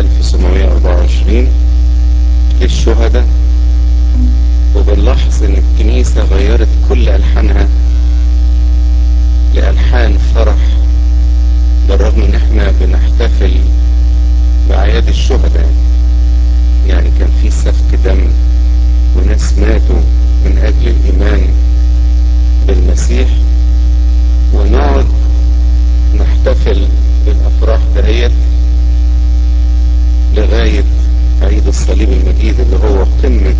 1724 للشهداء وبنلاحظ ان الكنيسة غيرت كل ألحانها لألحان فرح بالرغم ان احنا بنحتفل بأعياد الشهداء يعني كان في سفك دم وناس ماتوا من أجل الإيمان بالمسيح ونقعد نحتفل بالأفراح دهيت لغاية عيد الصليب المجيد اللي هو قمة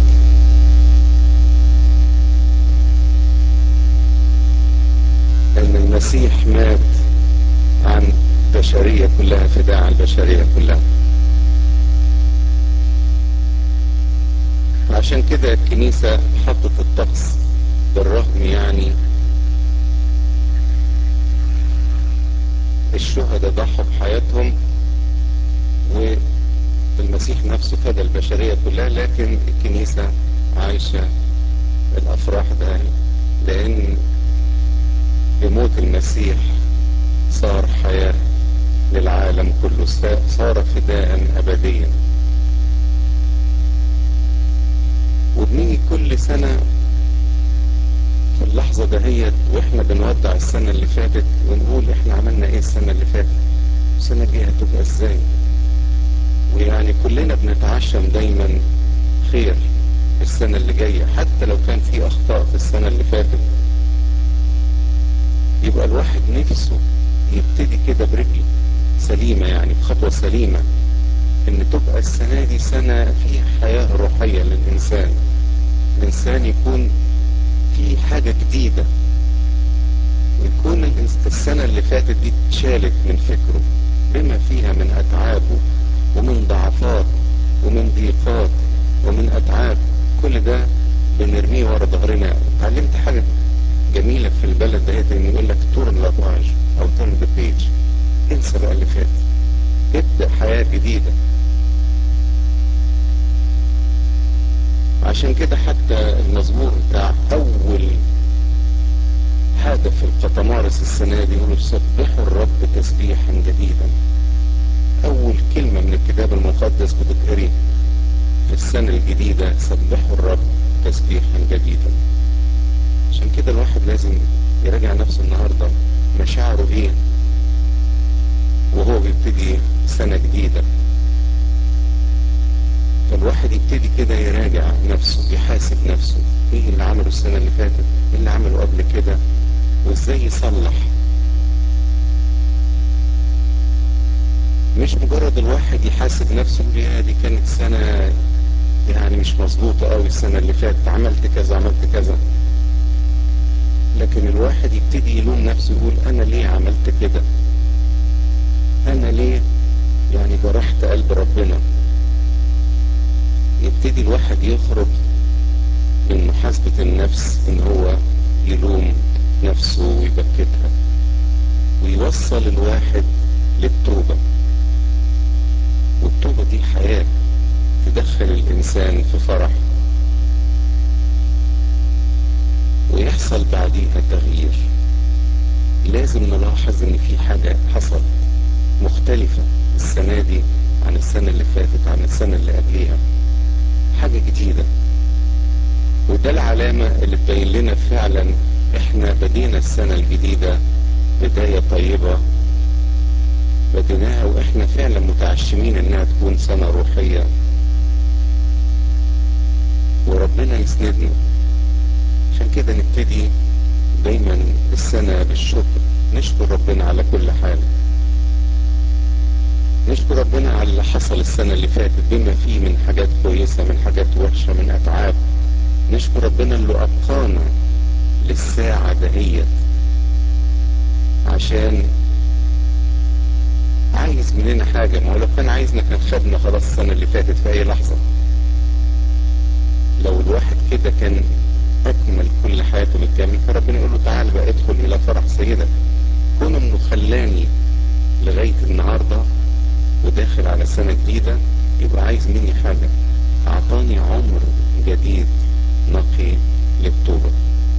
ان المسيح مات عن البشرية كلها فداء عن البشرية كلها عشان كده الكنيسة حطت الطقس بالرغم يعني الشهداء ضحوا بحياتهم والمسيح نفسه فدى البشرية كلها لكن الكنيسة عايشة الأفراح ده لأن بموت المسيح صار حياة للعالم كله صار فداء أبديا وبنيجي كل سنة في اللحظة دهيت واحنا بنودع السنة اللي فاتت ونقول احنا عملنا ايه السنة اللي فاتت السنة الجاية هتبقى ازاي ويعني كلنا بنتعشم دايما خير السنة اللي جاية حتى لو كان في اخطاء في السنة اللي فاتت يبقى الواحد نفسه يبتدي كده برجل سليمة يعني بخطوة سليمة ان تبقى السنة دي سنة فيها حياة روحية للإنسان الإنسان يكون في حاجة جديدة ويكون السنة اللي فاتت دي اتشالت من فكره بما فيها من أتعابه ومن ضعفات ومن ضيقات ومن أتعاب كل ده بنرميه ورا ظهرنا اتعلمت حاجة جميلة في البلد ديت ان يقول لك تورن لا باج او تورن ذا بيج انسى بقى اللي فات ابدأ حياة جديدة عشان كده حتى المزمور بتاع اول حاجة في القطمارس السنة دي يقولوا سبحوا الرب تسبيحا جديدا اول كلمة من الكتاب المقدس بتتقري في السنة الجديدة سبحوا الرب تسبيحا جديدا عشان كده الواحد لازم يراجع نفسه النهاردة مشاعره ايه وهو بيبتدي سنة جديدة فالواحد يبتدي كده يراجع نفسه يحاسب نفسه ايه اللي عمله السنة اللي فاتت ايه اللي عمله قبل كده وازاي يصلح مش مجرد الواحد يحاسب نفسه يقول يا دي كانت سنة يعني مش مظبوطة قوي السنة اللي فاتت عملت كذا عملت كذا لكن الواحد يبتدي يلوم نفسه يقول انا ليه عملت كده انا ليه يعني جرحت قلب ربنا يبتدي الواحد يخرج من محاسبة النفس ان هو يلوم نفسه ويبكتها ويوصل الواحد للتوبة والتوبة دي حياة تدخل الانسان في فرح ويحصل بعديها تغيير لازم نلاحظ ان في حاجة حصلت مختلفة السنة دي عن السنة اللي فاتت عن السنة اللي قبليها حاجة جديدة وده العلامة اللي تبين لنا فعلا احنا بدينا السنة الجديدة بداية طيبة بديناها واحنا فعلا متعشمين انها تكون سنة روحية وربنا يسندنا عشان كده نبتدي دايما السنة بالشكر نشكر ربنا على كل حال نشكر ربنا على اللي حصل السنة اللي فاتت بما فيه من حاجات كويسة من حاجات وحشة من أتعاب نشكر ربنا اللي أبقانا للساعة دهيت عشان عايز مننا حاجة ما هو لو كان عايزنا كان خدنا خلاص السنة اللي فاتت في أي لحظة لو الواحد كده كان أكمل كل حياته بالكامل فربنا يقول له تعال بقى ادخل إلى فرح سيدك كون إنه خلاني لغاية النهاردة وداخل على سنة جديدة يبقى عايز مني حاجة أعطاني عمر جديد نقي للتوبة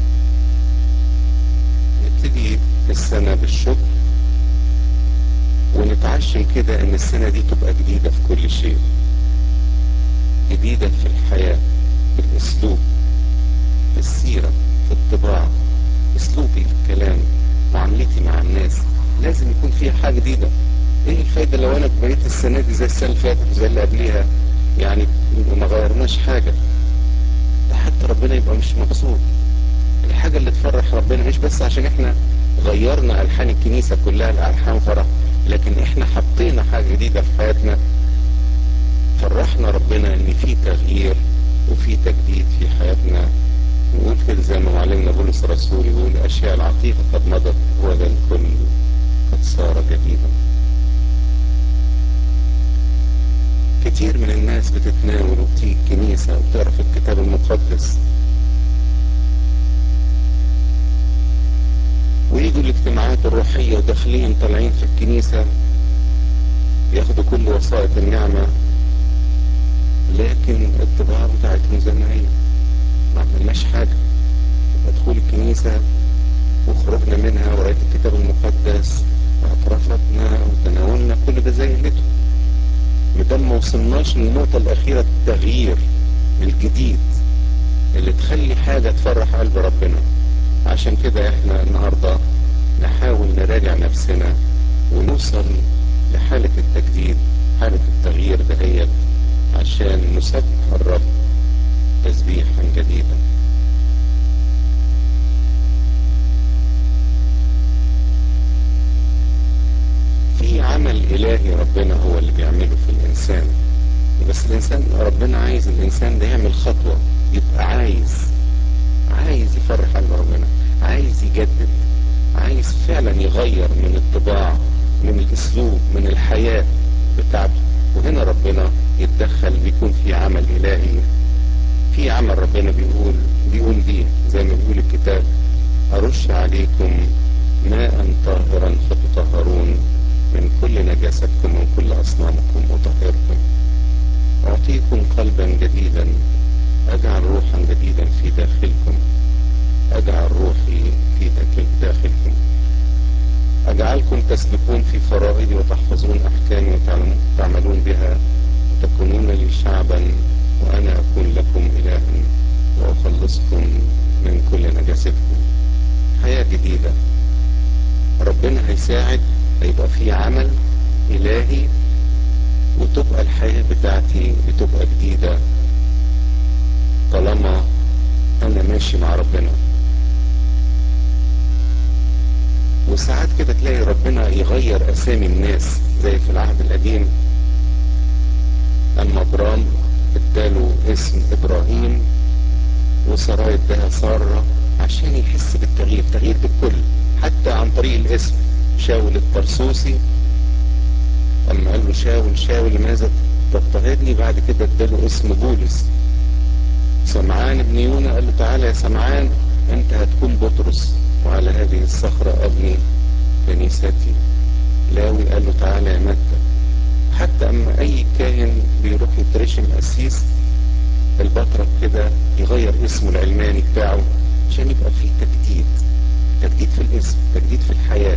نبتدي السنة بالشكر ونتعشم كده ان السنة دي تبقى جديدة في كل شيء جديدة في الحياة بالاسلوب في السيرة في الطباع اسلوبي في الكلام معاملتي مع الناس لازم يكون فيها حاجة جديدة ايه الفايدة لو انا بقيت السنة دي زي السنة اللي فاتت وزي اللي قبليها يعني ما غيرناش حاجة ده حتى ربنا يبقى مش مبسوط الحاجة اللي تفرح ربنا مش بس عشان احنا غيرنا الحان الكنيسة كلها لألحان فرح لكن احنا حطينا حاجة جديدة في حياتنا فرحنا ربنا ان في تغيير وفي تجديد في حياتنا نقول كده زي ما معلمنا بولس الرسول يقول الاشياء العتيقة قد مضت وذا الكل قد صار جديدا كتير من الناس بتتناول وبتيجي الكنيسة وبتقرا في الكتاب المقدس ويجوا الاجتماعات الروحية وداخلين طالعين في الكنيسة ياخدوا كل وسائط النعمة لكن الطباع بتاعتهم زي ما هي ما عملناش حاجة ادخل الكنيسة وخرجنا منها وقريت الكتاب المقدس واعترفتنا وتناولنا كل ده زي الليتو مدام ما وصلناش للنقطة الأخيرة التغيير الجديد اللي تخلي حاجة تفرح قلب ربنا عشان كده احنا النهاردة نحاول نراجع نفسنا ونوصل لحالة التجديد حالة التغيير دهيت عشان نسبح الرب تسبيحا جديدا في عمل إلهي ربنا هو اللي بيعمله في الإنسان بس الإنسان ربنا عايز الإنسان ده يعمل خطوة يبقى عايز عايز يفرح قلب ربنا عايز يجدد عايز فعلا يغير من الطباع من الاسلوب من الحياة بتاعته وهنا ربنا يتدخل بيكون في عمل الهي في عمل ربنا بيقول بيقول دي زي ما بيقول الكتاب ارش عليكم ماء طاهرا فتطهرون من كل نجاستكم ومن كل اصنامكم اطهركم اعطيكم قلبا جديدا اجعل روحا جديدا في داخلكم اجعل روحي في داخلكم اجعلكم تسلكون في فرائضي وتحفظون احكامي وتعملون بها وتكونون لي شعبا وانا اكون لكم الها واخلصكم من كل نجاستكم حياة جديدة ربنا هيساعد هيبقى في عمل الهي وتبقى الحياة بتاعتي بتبقى جديدة طالما انا ماشي مع ربنا وساعات كده تلاقي ربنا يغير اسامي الناس زي في العهد القديم اما ابرام اداله اسم ابراهيم وسراي اداها سارة عشان يحس بالتغيير تغيير بالكل حتى عن طريق الاسم شاول الطرسوسي اما قال له شاول شاول لماذا تضطهدني بعد كده اداله اسم بولس سمعان ابن يونا قال له تعالى يا سمعان انت هتكون بطرس وعلى هذه الصخرة ابني كنيستي لاوي قال له تعالى يا متى حتى اما اي كاهن بيروح يترشم قسيس البطرك كده يغير اسمه العلماني بتاعه عشان يبقى فيه تجديد تجديد في الاسم تجديد في الحياة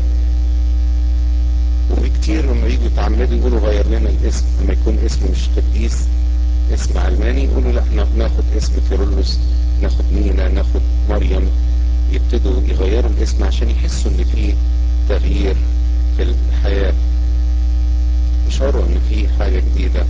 وفي كتير لما يجوا يتعمدوا يقولوا غير لنا الاسم لما يكون اسم مش قديس اسم علماني يقولوا لا احنا ناخد اسم كيرلس ناخد مينا ناخد مريم يبتدوا يغيروا الاسم عشان يحسوا ان في تغيير في الحياة يشعروا ان في حاجة جديدة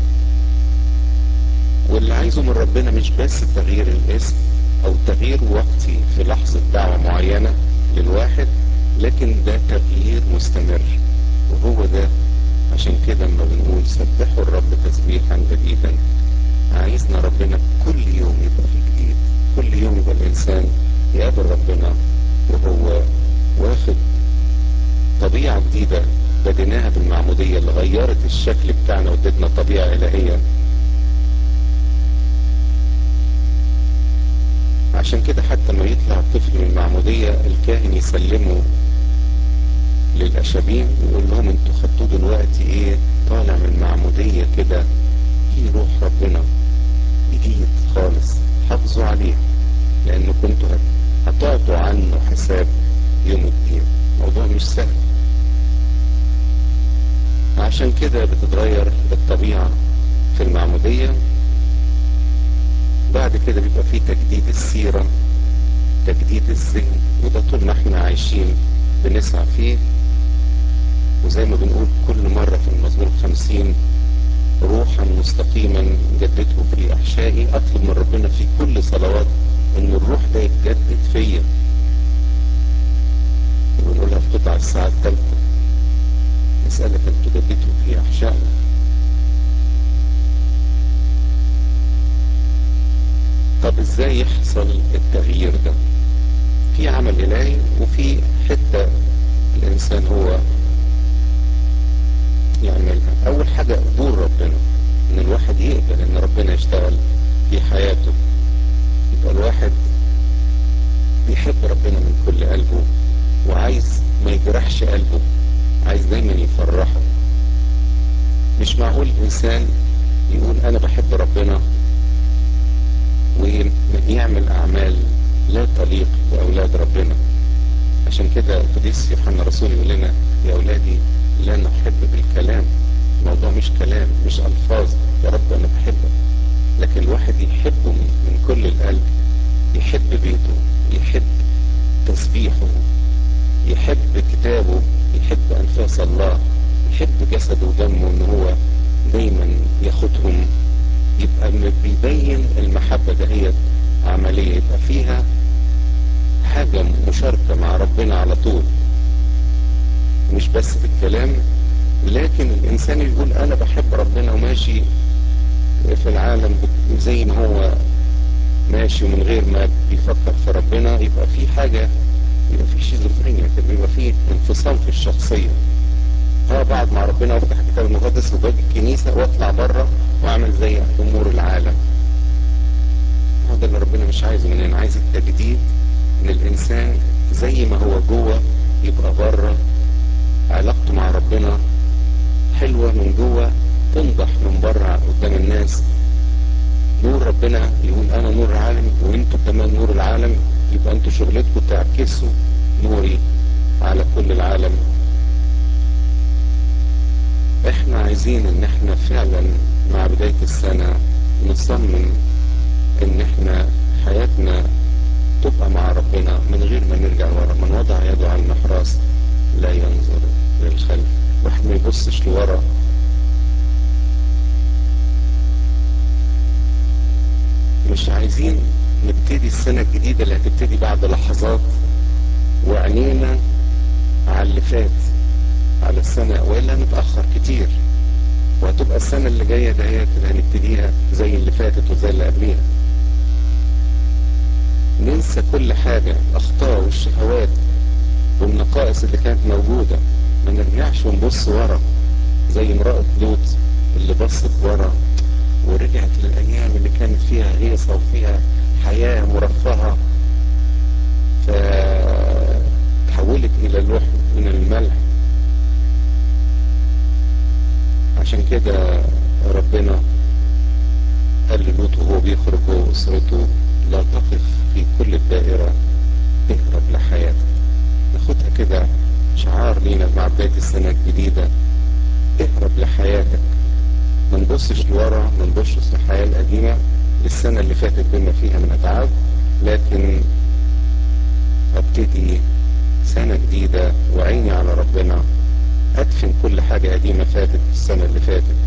واللي عايزه من ربنا مش بس تغيير الاسم او تغيير وقتي في لحظة دعوة معينة للواحد لكن ده تغيير مستمر وهو ده عشان كده لما بنقول سبحوا الرب تسبيحا جديدا عايزنا ربنا كل يوم يبقى في جديد كل يوم يبقى الانسان يقابل ربنا وهو واخد طبيعة جديدة بديناها بالمعمودية اللي غيرت الشكل بتاعنا وادتنا طبيعة إلهية عشان كده حتى ما يطلع الطفل من المعمودية الكاهن يسلمه للأشابين ويقول لهم انتوا خدتوه دلوقتي ايه طالع من المعمودية كده في روح ربنا جديد خالص حافظوا عليه لأن كنتوا هتعطوا عنه حساب يوم الدين موضوع مش سهل عشان كده بتتغير الطبيعة في المعمودية بعد كده بيبقى فيه تجديد السيرة تجديد الذهن وده طول ما احنا عايشين بنسعى فيه وزي ما بنقول كل مرة في المزمور الخمسين روحا مستقيما جدده في احشائي اطلب من ربنا في كل صلوات ان الروح ده يتجدد فيا ونقولها في قطع الساعة الثالثة مسألة ان تجدده في احشائي طب ازاي يحصل التغيير ده في عمل الهي وفي حتة الانسان هو يعملها اول حاجة قبول ربنا ان الواحد يقبل ان ربنا يشتغل في حياته يبقى الواحد بيحب ربنا من كل قلبه وعايز ما يجرحش قلبه عايز دايما يفرحه مش معقول انسان يقول انا بحب ربنا ويعمل اعمال لا تليق باولاد ربنا عشان كده القديس يوحنا الرسول يقول لنا يا اولادي لا نحب بالكلام الموضوع مش كلام مش الفاظ يا رب انا بحبك لكن الواحد يحبه من كل القلب يحب بيته يحب تسبيحه يحب كتابه يحب انفاس الله يحب جسده ودمه ان هو دايما ياخدهم يبقى بيبين المحبة دهيت عملية يبقى فيها حاجة مشاركة مع ربنا على طول مش بس بالكلام لكن الانسان يقول انا بحب ربنا وماشي في العالم زي ما هو ماشي ومن غير ما بيفكر في ربنا يبقى في حاجة يبقى في شيزوفرينيا كده يبقى في انفصام في الشخصية اه بقعد مع ربنا وافتح الكتاب المقدس وباجي الكنيسة واطلع بره واعمل زي امور العالم هذا اللي ربنا مش عايزه مننا عايز التجديد ان الانسان زي ما هو جوه يبقى بره علاقته مع ربنا حلوة من جوه تنضح من بره قدام الناس نور ربنا يقول انا نور العالم وانتوا كمان نور العالم يبقى انتوا شغلتكم تعكسوا نوري على كل العالم احنا عايزين ان احنا فعلا مع بداية السنة نصمم ان احنا حياتنا تبقى مع ربنا من غير ما نرجع ورا من وضع يده على المحراس لا ينظر للخلف واحد ما يبصش لورا مش عايزين نبتدي السنة الجديدة اللي هتبتدي بعد لحظات وعينينا على اللي فات على السنة وإلا نتأخر كتير وهتبقى السنة اللي جاية دهيت اللي هنبتديها زي اللي فاتت وزي اللي قبليها ننسى كل حاجة الأخطاء والشهوات والنقائص اللي كانت موجودة ما نرجعش ونبص ورا زي امرأة لوط اللي بصت ورا ورجعت للأيام اللي كانت فيها هيصة وفيها حياة مرفهة فتحولت إلى اللوح من الملح عشان كده ربنا قال للوط وهو بيخرج هو واسرته لا تقف في كل الدائرة اهرب لحياتك ناخدها كده شعار لينا مع بداية السنة الجديدة اهرب لحياتك ما نبصش لورا ما نبصش للحياة القديمة للسنة اللي فاتت بما فيها من أتعاب لكن ابتدي سنة جديدة وعيني على ربنا ادفن كل حاجة قديمة فاتت السنة اللي فاتت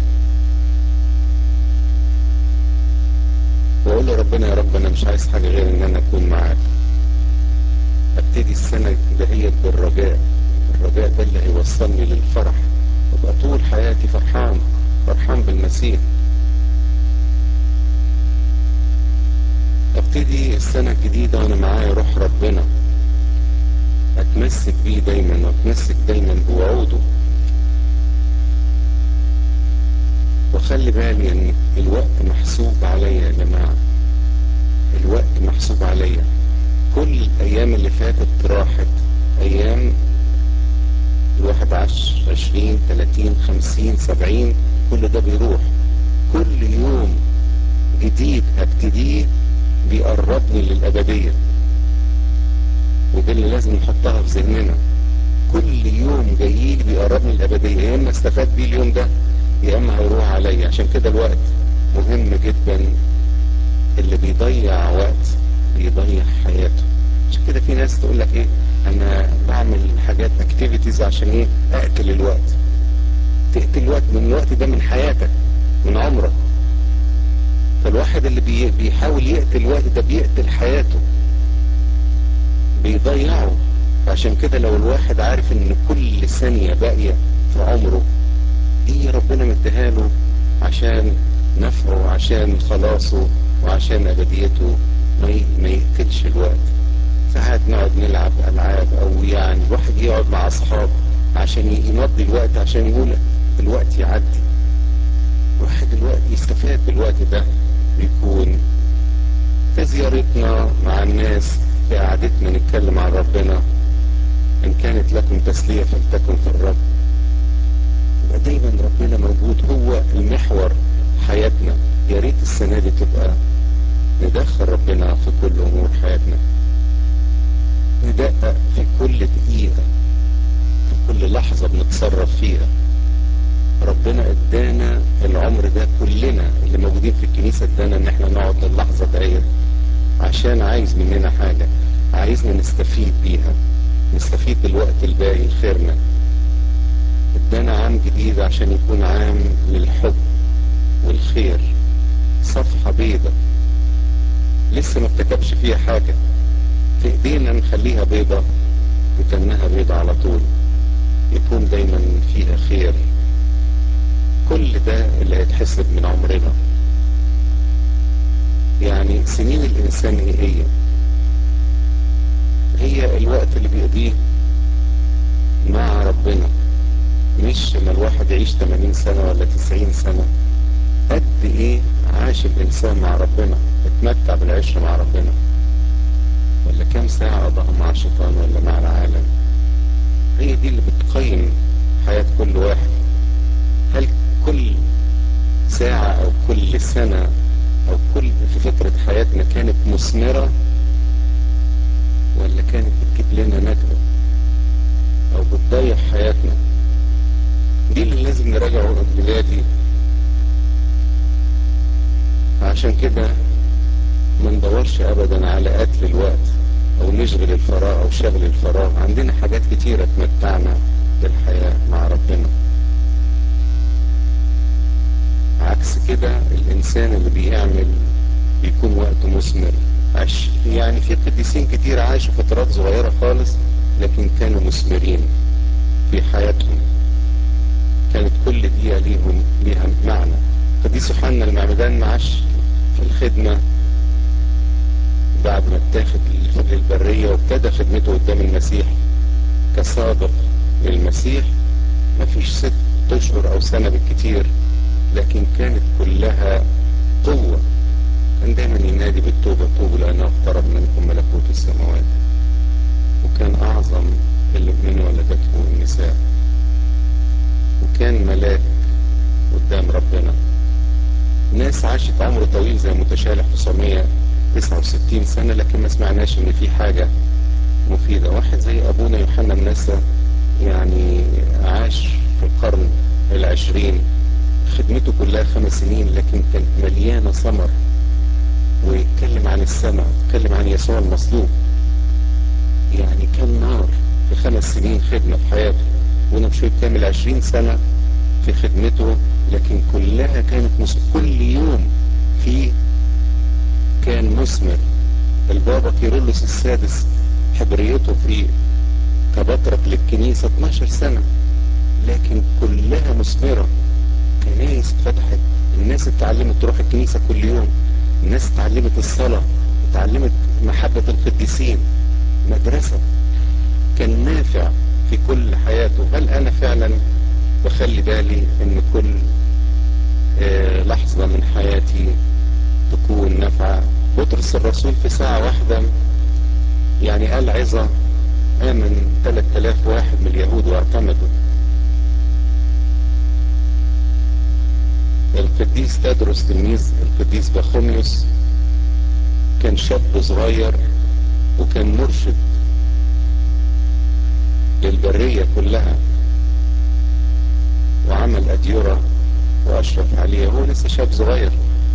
واقول له ربنا يا رب انا مش عايز حاجة غير ان انا اكون معاك ابتدي السنة دهيت بالرجاء الرجاء ده اللي هيوصلني للفرح ابقى طول حياتي فرحان فرحان بالمسيح ابتدي السنة الجديدة وانا معايا روح ربنا اتمسك بيه دايما واتمسك دايما بوعوده وخلي بالي ان الوقت محسوب عليا يا جماعة الوقت محسوب عليا كل الايام اللي فاتت راحت ايام الواحد عاش عشرين تلاتين خمسين سبعين كل ده بيروح كل يوم جديد هبتديه بيقربني للأبدية ودي اللي لازم نحطها في ذهننا كل يوم جاي لي بيقربني الابديه يا اما استفاد بيه اليوم ده يا اما هيروح عليا عشان كده الوقت مهم جدا اللي بيضيع وقت بيضيع حياته عشان كده في ناس تقول لك ايه انا بعمل حاجات اكتيفيتيز عشان ايه اقتل الوقت تقتل الوقت من الوقت ده من حياتك من عمرك فالواحد اللي بي بيحاول يقتل الوقت ده بيقتل حياته بيضيعه عشان كده لو الواحد عارف ان كل ثانية باقية في عمره دي ربنا مديها له عشان نفعه وعشان خلاصه وعشان ابديته ما يقتلش الوقت ساعات نقعد نلعب العاب او يعني الواحد يقعد مع اصحاب عشان يمضي الوقت عشان يقول الوقت يعدي الواحد الوقت يستفاد بالوقت ده يكون في زيارتنا مع الناس في قعدتنا نتكلم عن ربنا ان كانت لكم تسلية فلتكن في الرب يبقى دايما ربنا موجود هو المحور حياتنا يا ريت السنة دي تبقى ندخل ربنا في كل امور حياتنا ندقق في كل دقيقة في كل لحظة بنتصرف فيها ربنا ادانا العمر ده كلنا اللي موجودين في الكنيسة ادانا ان احنا نقعد اللحظة ديت عشان عايز مننا حاجة عايزنا نستفيد بيها نستفيد بالوقت الباقي لخيرنا ادانا عام جديد عشان يكون عام للحب والخير صفحة بيضة لسه ما ارتكبش فيها حاجة في ايدينا نخليها بيضة وكأنها بيضة على طول يكون دايما فيها خير كل ده اللي هيتحسب من عمرنا يعني سنين الانسان ايه هي هي الوقت اللي بيقضيه مع ربنا مش لما الواحد يعيش 80 سنة ولا 90 سنة قد ايه عاش الانسان مع ربنا اتمتع بالعشرة مع ربنا ولا كام ساعة قضاها مع الشيطان ولا مع العالم هي دي اللي بتقيم حياة كل واحد هل كل ساعة او كل سنة او كل في فترة حياتنا كانت مثمرة ولا كانت بتجيب لنا نكبة او بتضيع حياتنا دي اللي لازم نراجعه دلوقتي عشان كده ما ندورش ابدا على قتل الوقت او نشغل الفراغ او شغل الفراغ عندنا حاجات كتيرة تمتعنا بالحياة مع ربنا عكس كده الانسان اللي بيعمل بيكون وقته مثمر عش يعني في قديسين كتير عاشوا فترات صغيرة خالص لكن كانوا مثمرين في حياتهم كانت كل دقيقة ليهم ليها معنى قديس يوحنا المعمدان معاش في الخدمة بعد ما اتاخد للبرية وابتدى خدمته قدام المسيح كسابق للمسيح مفيش ست اشهر او سنة بالكتير لكن كانت كلها قوة كان دايما ينادي بالتوبة توبوا لأنه اقترب منكم ملكوت السماوات وكان أعظم اللي من ولدته النساء وكان ملاك قدام ربنا ناس عاشت عمر طويل زي متشالح 969 سنة لكن ما سمعناش ان في حاجة مفيدة واحد زي ابونا يوحنا منسى يعني عاش في القرن العشرين خدمته كلها خمس سنين لكن كانت مليانة ثمر ويتكلم عن السماء يتكلم عن يسوع المصلوب يعني كان نار في خمس سنين خدمة في حياته وانا مش كامل عشرين سنة في خدمته لكن كلها كانت مس... كل يوم في كان مثمر البابا كيرلس السادس حبريته في كبطرك للكنيسة 12 سنة لكن كلها مثمرة كنايس فتحت الناس اتعلمت تروح الكنيسة كل يوم الناس اتعلمت الصلاة اتعلمت محبة القديسين مدرسة كان نافع في كل حياته هل انا فعلا بخلي بالي ان كل آه لحظة من حياتي تكون نافعة بطرس الرسول في ساعة واحدة يعني قال عظة آمن 3000 واحد من اليهود واعتمدوا القديس تدرس تلميذ القديس بخوميوس كان شاب صغير وكان مرشد للبرية كلها وعمل أديرة وأشرف عليها هو لسه شاب صغير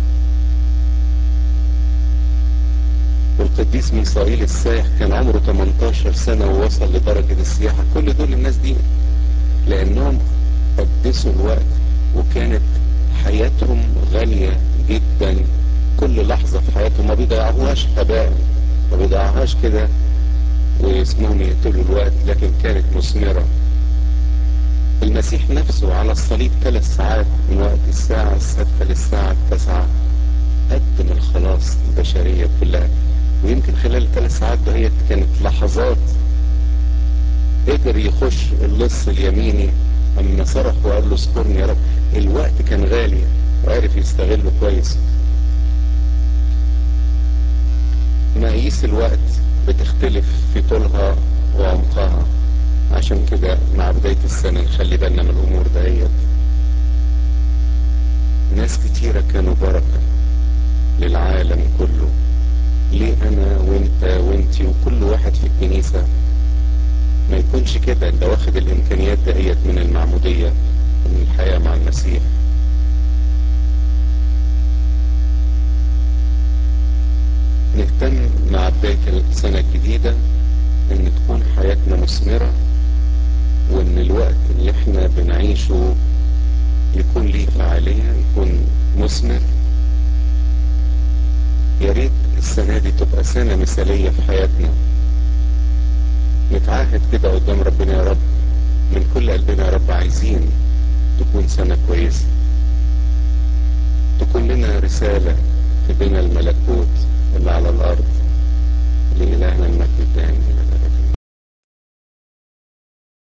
والقديس ميسائيل السايح كان عمره 18 سنة ووصل لدرجة السياحة كل دول الناس دي لأنهم قدسوا الوقت وكانت حياتهم غالية جدا كل لحظة في حياتهم ما بيضيعوهاش هباء ما بيضيعوهاش كده واسمهم يقتلوا الوقت لكن كانت مثمرة المسيح نفسه على الصليب ثلاث ساعات من وقت الساعة السادسة للساعة التاسعة قدم الخلاص البشرية كلها ويمكن خلال الثلاث ساعات دهيت كانت لحظات قدر يخش اللص اليميني اما صرخ وقال له اذكرني يا رب الوقت كان غالي وعرف يستغله كويس مقاييس الوقت بتختلف في طولها وعمقها عشان كده مع بداية السنة نخلي بالنا من الأمور دهيت ناس كتيرة كانوا بركة للعالم كله ليه أنا وأنت وأنتي وكل واحد في الكنيسة ما يكونش كده انت واخد الامكانيات دهيت من المعمودية ومن الحياة مع المسيح نهتم مع بداية السنة الجديدة ان تكون حياتنا مثمرة وان الوقت اللي احنا بنعيشه يكون ليه فعالية يكون مثمر يا ريت السنة دي تبقى سنة مثالية في حياتنا نتعاهد كده قدام ربنا يا رب من كل قلبنا يا رب عايزين تكون سنة كويسة تكون لنا رسالة في بين الملكوت اللي على الأرض